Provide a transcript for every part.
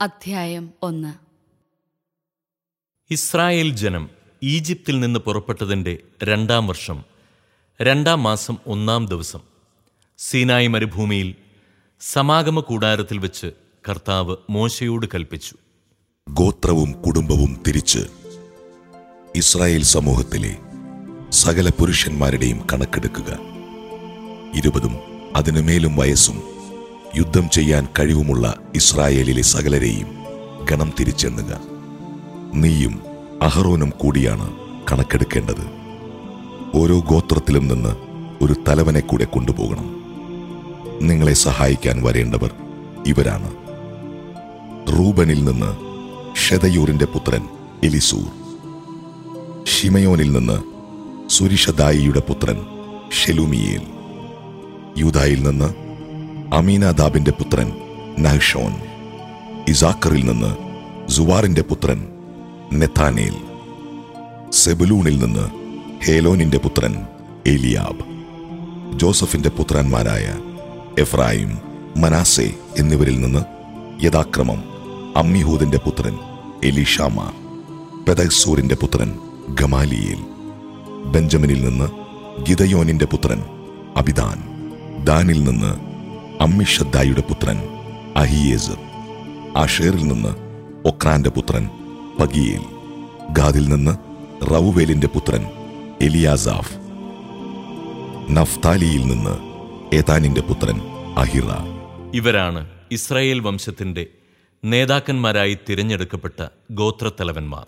അധ്യായം ഒന്ന് ഇസ്രായേൽ ജനം ഈജിപ്തിൽ നിന്ന് പുറപ്പെട്ടതിൻ്റെ രണ്ടാം വർഷം രണ്ടാം മാസം ഒന്നാം ദിവസം സീനായി മരുഭൂമിയിൽ സമാഗമ കൂടാരത്തിൽ വെച്ച് കർത്താവ് മോശയോട് കൽപ്പിച്ചു ഗോത്രവും കുടുംബവും തിരിച്ച് ഇസ്രായേൽ സമൂഹത്തിലെ സകല പുരുഷന്മാരുടെയും കണക്കെടുക്കുക ഇരുപതും അതിനുമേലും വയസ്സും യുദ്ധം ചെയ്യാൻ കഴിവുമുള്ള ഇസ്രായേലിലെ സകലരെയും ഗണം തിരിച്ചെണ്ണുക നീയും അഹറോനും കൂടിയാണ് കണക്കെടുക്കേണ്ടത് ഓരോ ഗോത്രത്തിലും നിന്ന് ഒരു തലവനെ കൂടെ കൊണ്ടുപോകണം നിങ്ങളെ സഹായിക്കാൻ വരേണ്ടവർ ഇവരാണ് റൂബനിൽ നിന്ന് ഷെതയൂറിന്റെ പുത്രൻ എലിസൂർ ഷിമയോനിൽ നിന്ന് സുരിഷദായിയുടെ പുത്രൻ ഷെലുമിയേൽ യൂദായിൽ നിന്ന് അമീനാദാബിന്റെ പുത്രൻ നഹ്ഷോൻ ഇസാക്കറിൽ നിന്ന് സുവാറിന്റെ പുത്രൻ നെഥാനേൽ സെബുലൂണിൽ നിന്ന് ഹേലോനിന്റെ പുത്രൻ ഏലിയാബ് ജോസഫിന്റെ പുത്രന്മാരായ എഫ്രായിം മനാസെ എന്നിവരിൽ നിന്ന് യഥാക്രമം അമ്മിഹൂദിന്റെ പുത്രൻ എലിഷാമ പെതസൂറിന്റെ പുത്രൻ ഗമാലിയേൽ ബെഞ്ചമിനിൽ നിന്ന് ഗിദയോനിന്റെ പുത്രൻ അബിദാൻ ദാനിൽ നിന്ന് അമ്മിഷദ്ദായുടെ പുത്രൻ അഹിയേസർ ആഷേറിൽ നിന്ന് ഒക്രാന്റെ പുത്രൻ പഗിയേൽ ഗാദിൽ നിന്ന് റവുവേലിന്റെ പുത്രൻ എലിയാസാഫ് നഫ്താലിയിൽ നിന്ന് ഏതാനിന്റെ പുത്രൻ അഹിറ ഇവരാണ് ഇസ്രായേൽ വംശത്തിൻ്റെ നേതാക്കന്മാരായി തിരഞ്ഞെടുക്കപ്പെട്ട ഗോത്രത്തലവന്മാർ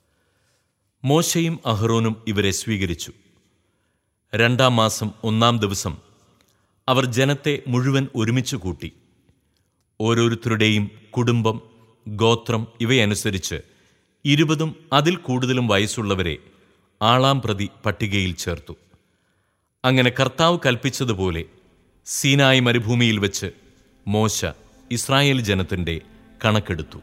മോശയും അഹ്റോനും ഇവരെ സ്വീകരിച്ചു രണ്ടാം മാസം ഒന്നാം ദിവസം അവർ ജനത്തെ മുഴുവൻ ഒരുമിച്ച് കൂട്ടി ഓരോരുത്തരുടെയും കുടുംബം ഗോത്രം ഇവയനുസരിച്ച് ഇരുപതും അതിൽ കൂടുതലും വയസ്സുള്ളവരെ ആളാം പ്രതി പട്ടികയിൽ ചേർത്തു അങ്ങനെ കർത്താവ് കൽപ്പിച്ചതുപോലെ സീനായി മരുഭൂമിയിൽ വെച്ച് മോശ ഇസ്രായേൽ ജനത്തിൻ്റെ കണക്കെടുത്തു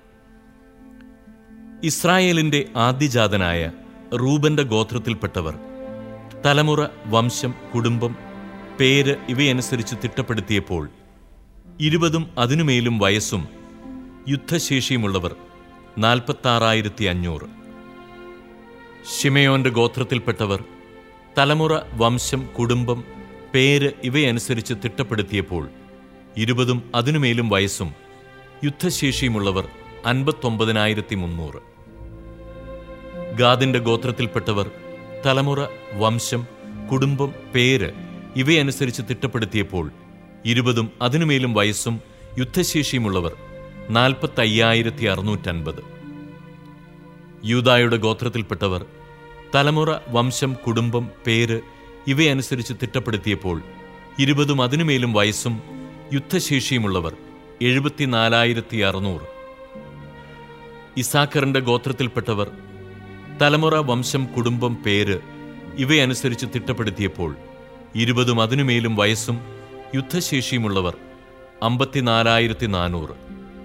ഇസ്രായേലിന്റെ ആദ്യജാതനായ റൂബന്റെ ഗോത്രത്തിൽപ്പെട്ടവർ തലമുറ വംശം കുടുംബം പേര് ഇവയനുസരിച്ച് തിട്ടപ്പെടുത്തിയപ്പോൾ ഇരുപതും അതിനുമേലും വയസ്സും യുദ്ധശേഷിയുമുള്ളവർ നാൽപ്പത്താറായിരത്തി അഞ്ഞൂറ് ഷിമയോന്റെ ഗോത്രത്തിൽപ്പെട്ടവർ തലമുറ വംശം കുടുംബം പേര് ഇവയനുസരിച്ച് തിട്ടപ്പെടുത്തിയപ്പോൾ ഇരുപതും അതിനുമേലും വയസ്സും യുദ്ധശേഷിയുമുള്ളവർ അൻപത്തൊമ്പതിനായിരത്തി മുന്നൂറ് ഗാദിന്റെ ഗോത്രത്തിൽപ്പെട്ടവർ തലമുറ വംശം കുടുംബം പേര് ഇവയനുസരിച്ച് തിട്ടപ്പെടുത്തിയപ്പോൾ ഇരുപതും അതിനുമേലും വയസ്സും യുദ്ധശേഷിയുമുള്ളവർ നാൽപ്പത്തയ്യായിരത്തി അറുന്നൂറ്റൻപത് യൂദായുടെ ഗോത്രത്തിൽപ്പെട്ടവർ തലമുറ വംശം കുടുംബം പേര് ഇവയനുസരിച്ച് തിട്ടപ്പെടുത്തിയപ്പോൾ ഇരുപതും അതിനുമേലും വയസ്സും യുദ്ധശേഷിയുമുള്ളവർ എഴുപത്തിനാലായിരത്തി അറുന്നൂറ് ഇസാക്കറിന്റെ ഗോത്രത്തിൽപ്പെട്ടവർ തലമുറ വംശം കുടുംബം പേര് ഇവയനുസരിച്ച് തിട്ടപ്പെടുത്തിയപ്പോൾ ഇരുപതും അതിനുമേലും വയസ്സും യുദ്ധശേഷിയുമുള്ളവർ അമ്പത്തിനാലായിരത്തി നാനൂറ്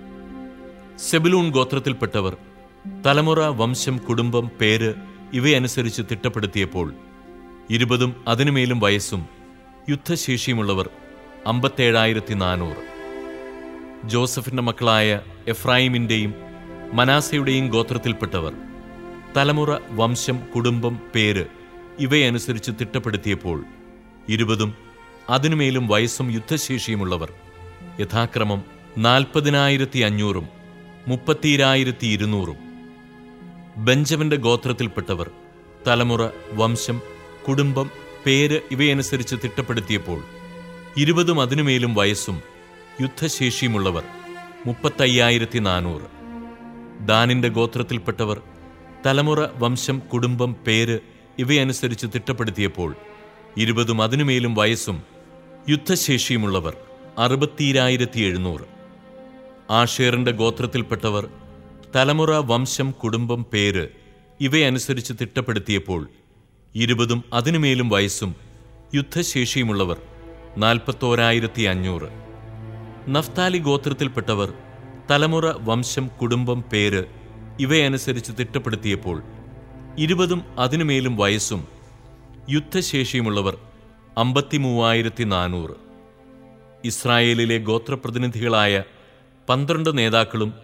സെബിലൂൺ ഗോത്രത്തിൽപ്പെട്ടവർ തലമുറ വംശം കുടുംബം പേര് ഇവയനുസരിച്ച് തിട്ടപ്പെടുത്തിയപ്പോൾ ഇരുപതും അതിനുമേലും വയസ്സും യുദ്ധശേഷിയുമുള്ളവർ അമ്പത്തേഴായിരത്തി നാനൂറ് ജോസഫിന്റെ മക്കളായ എഫ്രായിമിന്റെയും മനാസയുടെയും ഗോത്രത്തിൽപ്പെട്ടവർ തലമുറ വംശം കുടുംബം പേര് ഇവയനുസരിച്ച് തിട്ടപ്പെടുത്തിയപ്പോൾ ഇരുപതും അതിനുമേലും വയസ്സും യുദ്ധശേഷിയുമുള്ളവർ യഥാക്രമം നാൽപ്പതിനായിരത്തി അഞ്ഞൂറും മുപ്പത്തിരായിരത്തി ഇരുന്നൂറും ബെഞ്ചമിന്റെ ഗോത്രത്തിൽപ്പെട്ടവർ തലമുറ വംശം കുടുംബം പേര് ഇവയനുസരിച്ച് തിട്ടപ്പെടുത്തിയപ്പോൾ ഇരുപതും അതിനുമേലും വയസ്സും യുദ്ധശേഷിയുമുള്ളവർ മുപ്പത്തയ്യായിരത്തി നാനൂറ് ദാനിന്റെ ഗോത്രത്തിൽപ്പെട്ടവർ തലമുറ വംശം കുടുംബം പേര് ഇവയനുസരിച്ച് തിട്ടപ്പെടുത്തിയപ്പോൾ ഇരുപതും അതിനുമേലും വയസ്സും യുദ്ധശേഷിയുമുള്ളവർ അറുപത്തിരായിരത്തി എഴുന്നൂറ് ആഷേറിന്റെ ഗോത്രത്തിൽപ്പെട്ടവർ തലമുറ വംശം കുടുംബം പേര് ഇവയനുസരിച്ച് തിട്ടപ്പെടുത്തിയപ്പോൾ ഇരുപതും അതിനുമേലും വയസ്സും യുദ്ധശേഷിയുമുള്ളവർ നാൽപ്പത്തോരായിരത്തി അഞ്ഞൂറ് നഫ്താലി ഗോത്രത്തിൽപ്പെട്ടവർ തലമുറ വംശം കുടുംബം പേര് ഇവയനുസരിച്ച് തിട്ടപ്പെടുത്തിയപ്പോൾ ഇരുപതും അതിനുമേലും വയസ്സും യുദ്ധശേഷിയുമുള്ളവർ അമ്പത്തിമൂവായിരത്തി നാനൂറ് ഇസ്രായേലിലെ ഗോത്രപ്രതിനിധികളായ പന്ത്രണ്ട് നേതാക്കളും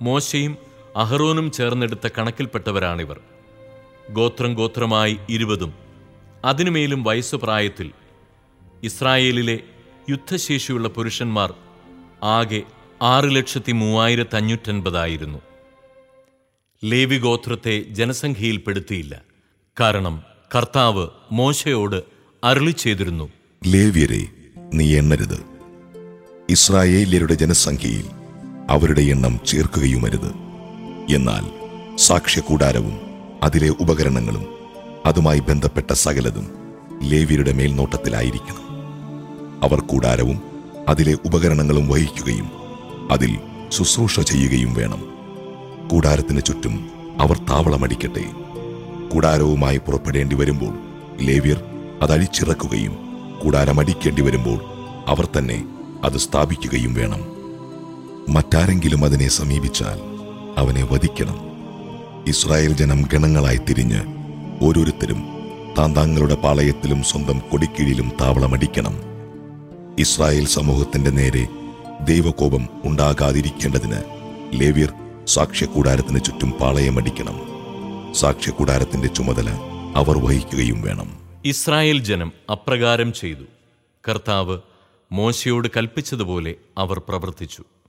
മോശയും അഹറോനും ചേർന്നെടുത്ത കണക്കിൽപ്പെട്ടവരാണിവർ ഗോത്രം ഗോത്രമായി ഇരുപതും അതിനുമേലും വയസ്സുപ്രായത്തിൽ ഇസ്രായേലിലെ യുദ്ധശേഷിയുള്ള പുരുഷന്മാർ ആകെ ആറ് ലക്ഷത്തി മൂവായിരത്തി അഞ്ഞൂറ്റൻപതായിരുന്നു ലേവി ഗോത്രത്തെ ജനസംഖ്യയിൽപ്പെടുത്തിയില്ല കാരണം കർത്താവ് മോശയോട് അരുളി ചെയ്തിരുന്നു ലേവ്യരെ നീ എണ്ണരുത് ഇസ്രായേല്യരുടെ ജനസംഖ്യയിൽ അവരുടെ എണ്ണം ചേർക്കുകയുമരുത് എന്നാൽ സാക്ഷ്യകൂടാരവും അതിലെ ഉപകരണങ്ങളും അതുമായി ബന്ധപ്പെട്ട സകലതും ലേവ്യരുടെ മേൽനോട്ടത്തിലായിരിക്കണം അവർ കൂടാരവും അതിലെ ഉപകരണങ്ങളും വഹിക്കുകയും അതിൽ ശുശ്രൂഷ ചെയ്യുകയും വേണം കൂടാരത്തിന് ചുറ്റും അവർ താവളമടിക്കട്ടെ കൂടാരവുമായി പുറപ്പെടേണ്ടി വരുമ്പോൾ ലേവ്യർ അതഴിച്ചിറക്കുകയും കൂടാരമടിക്കേണ്ടി വരുമ്പോൾ അവർ തന്നെ അത് സ്ഥാപിക്കുകയും വേണം മറ്റാരെങ്കിലും അതിനെ സമീപിച്ചാൽ അവനെ വധിക്കണം ഇസ്രായേൽ ജനം ഗണങ്ങളായി തിരിഞ്ഞ് ഓരോരുത്തരും താൻ തങ്ങളുടെ പാളയത്തിലും സ്വന്തം കൊടിക്കീഴിലും താവളമടിക്കണം ഇസ്രായേൽ സമൂഹത്തിന്റെ നേരെ ദൈവകോപം ഉണ്ടാകാതിരിക്കേണ്ടതിന് ലേവ്യർ സാക്ഷ്യകൂടാരത്തിന് ചുറ്റും പാളയമടിക്കണം സാക്ഷ്യകൂടാരത്തിന്റെ ചുമതല അവർ വഹിക്കുകയും വേണം ഇസ്രായേൽ ജനം അപ്രകാരം ചെയ്തു കർത്താവ് മോശയോട് കൽപ്പിച്ചതുപോലെ അവർ പ്രവർത്തിച്ചു